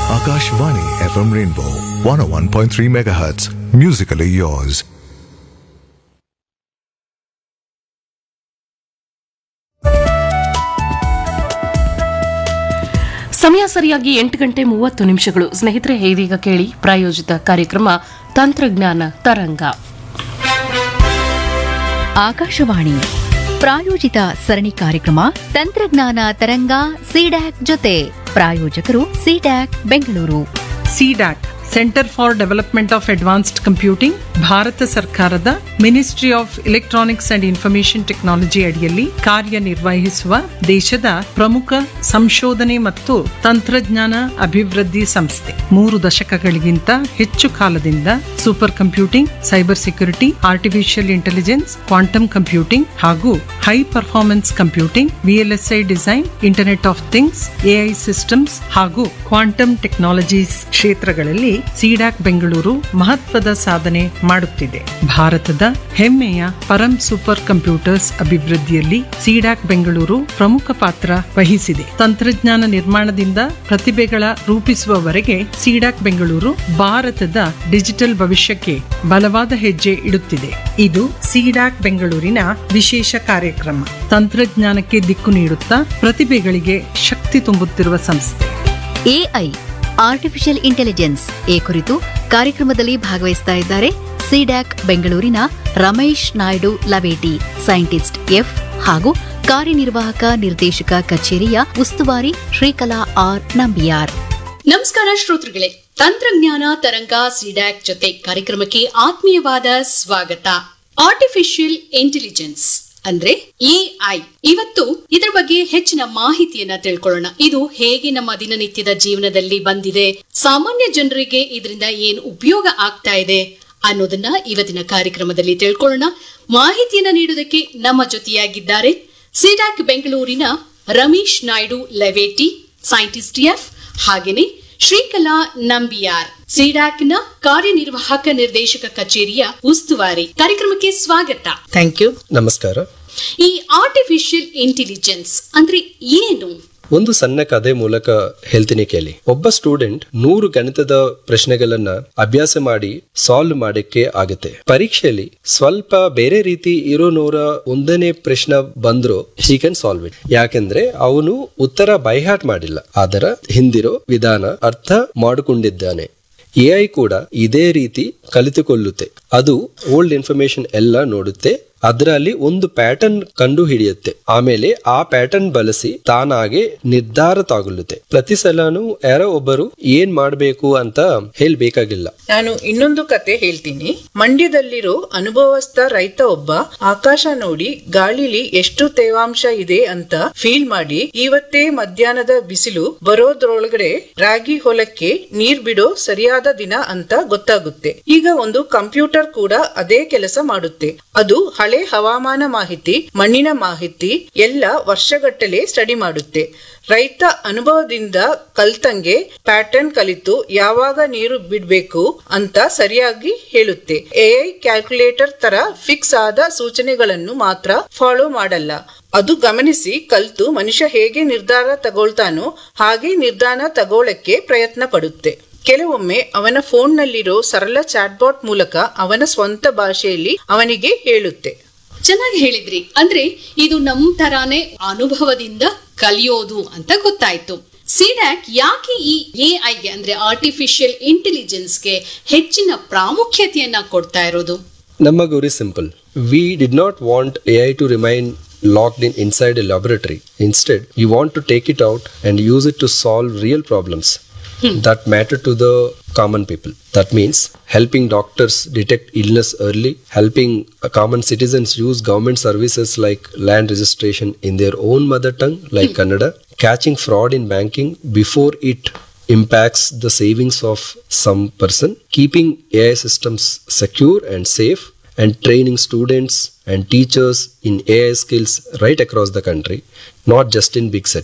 Akashvani FM Rainbow 101.3 MHz. Musically yours. ಸಮಯ ಸರಿಯಾಗಿ ಎಂಟು ಗಂಟೆ ಮೂವತ್ತು ನಿಮಿಷಗಳು ಸ್ನೇಹಿತರೆ ಇದೀಗ ಕೇಳಿ ಪ್ರಾಯೋಜಿತ ಕಾರ್ಯಕ್ರಮ ತಂತ್ರಜ್ಞಾನ ತರಂಗ ಆಕಾಶವಾಣಿ ಪ್ರಾಯೋಜಿತ ಸರಣಿ ಕಾರ್ಯಕ್ರಮ ತಂತ್ರಜ್ಞಾನ ತರಂಗ ಸಿಡ್ಯಾಕ್ ಜೊತೆ ಪ್ರಾಯೋಜಕರು CDAC Bengaluru CDAC centre for development of advanced computing ಭಾರತ ಸರ್ಕಾರದ ministry of electronics and information technology ಅಡಿಯಲ್ಲಿ ಕಾರ್ಯನಿರ್ವಹಿಸುವ ದೇಶದ ಪ್ರಮುಖ ಸಂಶೋಧನೆ ಮತ್ತು ತಂತ್ರಜ್ಞಾನ ಅಭಿವೃದ್ಧಿ ಸಂಸ್ಥೆ ಮೂರು ದಶಕಗಳಿಗಿಂತ ಹೆಚ್ಚು ಕಾಲದಿಂದ super computing cyber security artificial intelligence quantum computing ಹಾಗೂ high performance computing VLSI design internet of things AI systems ಹಾಗೂ ಕ್ವಾಂಟಮ್ ಟೆಕ್ನಾಲಜೀಸ್ ಕ್ಷೇತ್ರಗಳಲ್ಲಿ ಸಿಡಾಕ್ ಬೆಂಗಳೂರು ಮಹತ್ವದ ಸಾಧನೆ ಮಾಡುತ್ತಿದೆ ಭಾರತದ ಹೆಮ್ಮೆಯ ಪರಂ ಸೂಪರ್ ಕಂಪ್ಯೂಟರ್ಸ್ ಅಭಿವೃದ್ಧಿಯಲ್ಲಿ ಸಿಡಾಕ್ ಬೆಂಗಳೂರು ಪ್ರಮುಖ ಪಾತ್ರ ವಹಿಸಿದೆ ತಂತ್ರಜ್ಞಾನ ನಿರ್ಮಾಣದಿಂದ ಪ್ರತಿಭೆಗಳ ರೂಪಿಸುವವರೆಗೆ ಸಿಡಾಕ್ ಬೆಂಗಳೂರು ಭಾರತದ ಡಿಜಿಟಲ್ ಭವಿಷ್ಯಕ್ಕೆ ಬಲವಾದ ಹೆಜ್ಜೆ ಇಡುತ್ತಿದೆ ಇದು ಸಿಡಾಕ್ ಬೆಂಗಳೂರಿನ ವಿಶೇಷ ಕಾರ್ಯಕ್ರಮ ತಂತ್ರಜ್ಞಾನಕ್ಕೆ ದಿಕ್ಕು ನೀಡುತ್ತಾ ಪ್ರತಿಭೆಗಳಿಗೆ ಶಕ್ತಿ ತುಂಬುತ್ತಿರುವ ಸಂಸ್ಥೆ ಎಐ ಆರ್ಟಿಫಿಷಿಯಲ್ ಇಂಟೆಲಿಜೆನ್ಸ್ ಈ ಕುರಿತು ಕಾರ್ಯಕ್ರಮದಲ್ಲಿ ಭಾಗವಹಿಸ್ತಾ ಇದ್ದಾರೆ ಸಿಡ್ಯಾಕ್ ಬೆಂಗಳೂರಿನ ರಮೇಶ್ ನಾಯ್ಡು ಲವೇಟಿ ಸೈಂಟಿಸ್ಟ್ ಎಫ್ ಹಾಗೂ ಕಾರ್ಯನಿರ್ವಾಹಕ ನಿರ್ದೇಶಕ ಕಚೇರಿಯ ಉಸ್ತುವಾರಿ ಶ್ರೀಕಲಾ ಆರ್ ನಂಬಿಯಾರ್ ನಮಸ್ಕಾರ ಶ್ರೋತೃಗಳೇ ತಂತ್ರಜ್ಞಾನ ತರಂಗ ಸಿಡ್ಯಾಕ್ ಜೊತೆ ಕಾರ್ಯಕ್ರಮಕ್ಕೆ ಆತ್ಮೀಯವಾದ ಸ್ವಾಗತ ಆರ್ಟಿಫಿಷಿಯಲ್ ಇಂಟೆಲಿಜೆನ್ಸ್ ಅಂದ್ರೆ ಎಐ ಇವತ್ತು ಇದರ ಬಗ್ಗೆ ಹೆಚ್ಚಿನ ಮಾಹಿತಿಯನ್ನ ತಿಳ್ಕೊಳ್ಳೋಣ ಇದು ಹೇಗೆ ನಮ್ಮ ದಿನನಿತ್ಯದ ಜೀವನದಲ್ಲಿ ಬಂದಿದೆ ಸಾಮಾನ್ಯ ಜನರಿಗೆ ಇದರಿಂದ ಏನು ಉಪಯೋಗ ಆಗ್ತಾ ಇದೆ ಅನ್ನೋದನ್ನ ಇವತ್ತಿನ ಕಾರ್ಯಕ್ರಮದಲ್ಲಿ ತಿಳ್ಕೊಳ್ಳೋಣ ಮಾಹಿತಿಯನ್ನ ನೀಡುವುದಕ್ಕೆ ನಮ್ಮ ಜೊತೆಯಾಗಿದ್ದಾರೆ ಸಿಡಾಕ್ ಬೆಂಗಳೂರಿನ ರಮೇಶ್ ನಾಯ್ಡು ಲೆವೇಟಿ ಸೈಂಟಿಸ್ಟ್ ಎಫ್ ಹಾಗೇನೆ ಶ್ರೀಕಲಾ ನಂಬಿಯಾರ್ ಸಿಡಾಕ್ನ ಕಾರ್ಯನಿರ್ವಾಹಕ ನಿರ್ದೇಶಕ ಕಚೇರಿಯ ಉಸ್ತುವಾರಿ ಕಾರ್ಯಕ್ರಮಕ್ಕೆ ಸ್ವಾಗತ ಥ್ಯಾಂಕ್ ಯು ನಮಸ್ಕಾರ ಈ ಆರ್ಟಿಫಿಷಿಯಲ್ ಇಂಟೆಲಿಜೆನ್ಸ್ ಅಂದ್ರೆ ಏನು ಒಂದು ಸಣ್ಣ ಕಥೆ ಮೂಲಕ ಹೇಳ್ತೀನಿ ಕೇಳಿ ಒಬ್ಬ ಸ್ಟೂಡೆಂಟ್ ನೂರು ಗಣಿತದ ಪ್ರಶ್ನೆಗಳನ್ನ ಅಭ್ಯಾಸ ಮಾಡಿ ಸಾಲ್ವ್ ಮಾಡಕ್ಕೆ ಆಗುತ್ತೆ ಪರೀಕ್ಷೆಯಲ್ಲಿ ಸ್ವಲ್ಪ ಬೇರೆ ರೀತಿ ಇರೋ ನೂರ ಒಂದನೇ ಪ್ರಶ್ನೆ ಬಂದ್ರು ಹಿ ಕ್ಯಾನ್ ಸಾಲ್ವ್ ಇಟ್ ಯಾಕೆಂದ್ರೆ ಅವನು ಉತ್ತರ ಬೈಹಾಟ್ ಮಾಡಿಲ್ಲ ಅದರ ಹಿಂದಿರೋ ವಿಧಾನ ಅರ್ಥ ಮಾಡಿಕೊಂಡಿದ್ದಾನೆ ಎಐ ಕೂಡ ಇದೇ ರೀತಿ ಕಲಿತುಕೊಳ್ಳುತ್ತೆ ಅದು ಓಲ್ಡ್ ಇನ್ಫಾರ್ಮೇಶನ್ ಎಲ್ಲ ನೋಡುತ್ತೆ ಅದರಲ್ಲಿ ಒಂದು ಪ್ಯಾಟರ್ನ್ ಕಂಡು ಹಿಡಿಯುತ್ತೆ ಆಮೇಲೆ ಆ ಪ್ಯಾಟರ್ನ್ ಬಳಸಿ ತಾನಾಗೆ ನಿರ್ಧಾರ ತಗೊಳ್ಳುತ್ತೆ ಪ್ರತಿ ಸಲನೂ ಯಾರೋ ಒಬ್ಬರು ಏನ್ ಮಾಡ್ಬೇಕು ಅಂತ ಹೇಳ್ಬೇಕಾಗಿಲ್ಲ ನಾನು ಇನ್ನೊಂದು ಕತೆ ಹೇಳ್ತೀನಿ ಮಂಡ್ಯದಲ್ಲಿರೋ ಅನುಭವಸ್ಥ ರೈತ ಒಬ್ಬ ಆಕಾಶ ನೋಡಿ ಗಾಳಿಲಿ ಎಷ್ಟು ತೇವಾಂಶ ಇದೆ ಅಂತ ಫೀಲ್ ಮಾಡಿ ಇವತ್ತೇ ಮಧ್ಯಾಹ್ನದ ಬಿಸಿಲು ಬರೋದ್ರೊಳಗಡೆ ರಾಗಿ ಹೊಲಕ್ಕೆ ನೀರ್ ಬಿಡೋ ಸರಿಯಾದ ದಿನ ಅಂತ ಗೊತ್ತಾಗುತ್ತೆ ಈಗ ಒಂದು ಕಂಪ್ಯೂಟರ್ ಕೂಡ ಅದೇ ಕೆಲಸ ಮಾಡುತ್ತೆ ಅದು ಹಳೆ ಹವಾಮಾನ ಮಾಹಿತಿ ಮಣ್ಣಿನ ಮಾಹಿತಿ ಎಲ್ಲ ವರ್ಷಗಟ್ಟಲೆ ಸ್ಟಡಿ ಮಾಡುತ್ತೆ ರೈತ ಅನುಭವದಿಂದ ಕಲ್ತಂಗೆ ಪ್ಯಾಟರ್ನ್ ಕಲಿತು ಯಾವಾಗ ನೀರು ಬಿಡ್ಬೇಕು ಅಂತ ಸರಿಯಾಗಿ ಹೇಳುತ್ತೆ ಎಐ ಕ್ಯಾಲ್ಕುಲೇಟರ್ ತರ ಫಿಕ್ಸ್ ಆದ ಸೂಚನೆಗಳನ್ನು ಮಾತ್ರ ಫಾಲೋ ಮಾಡಲ್ಲ ಅದು ಗಮನಿಸಿ ಕಲ್ತು ಮನುಷ್ಯ ಹೇಗೆ ನಿರ್ಧಾರ ತಗೊಳ್ತಾನೋ ಹಾಗೆ ನಿರ್ಧಾರ ತಗೊಳ್ಳಕ್ಕೆ ಪ್ರಯತ್ನ ಪಡುತ್ತೆ ಕೆಲವೊಮ್ಮೆ ಅವನ ಫೋನ್ನಲ್ಲಿರೋ ಸರಳ ಚಾಟ್ಬಾಟ್ ಮೂಲಕ ಅವನ ಸ್ವಂತ ಭಾಷೆಯಲ್ಲಿ ಅವನಿಗೆ ಹೇಳುತ್ತೆ ಚೆನ್ನಾಗಿ ಹೇಳಿದ್ರಿ ಅಂದ್ರೆ ಇದು ನಮ್ ತರಾನೇ ಅನುಭವದಿಂದ ಕಲಿಯೋದು ಅಂತ ಗೊತ್ತಾಯ್ತು ಸಿಡ್ಯಾಕ್ ಯಾಕೆ ಈ ಎಐಗೆ ಅಂದ್ರೆ ಆರ್ಟಿಫಿಷಿಯಲ್ ಇಂಟೆಲಿಜೆನ್ಸ್ಗೆ ಹೆಚ್ಚಿನ ಪ್ರಾಮುಖ್ಯತೆಯನ್ನ ಕೊಡ್ತಾ ಇರೋದು ನಮ್ಮ ಗುರಿ simple we did not want AI to remain locked in inside a laboratory. Instead, we want to take it out and use it to solve real problems that matter to the common people. That means helping doctors detect illness early, helping uh, common citizens use government services like land registration in their own mother tongue, like Kannada, catching fraud in banking before it impacts the savings of some person, keeping AI systems secure and safe, and training students and teachers in AI skills right across the country, not just in big cities.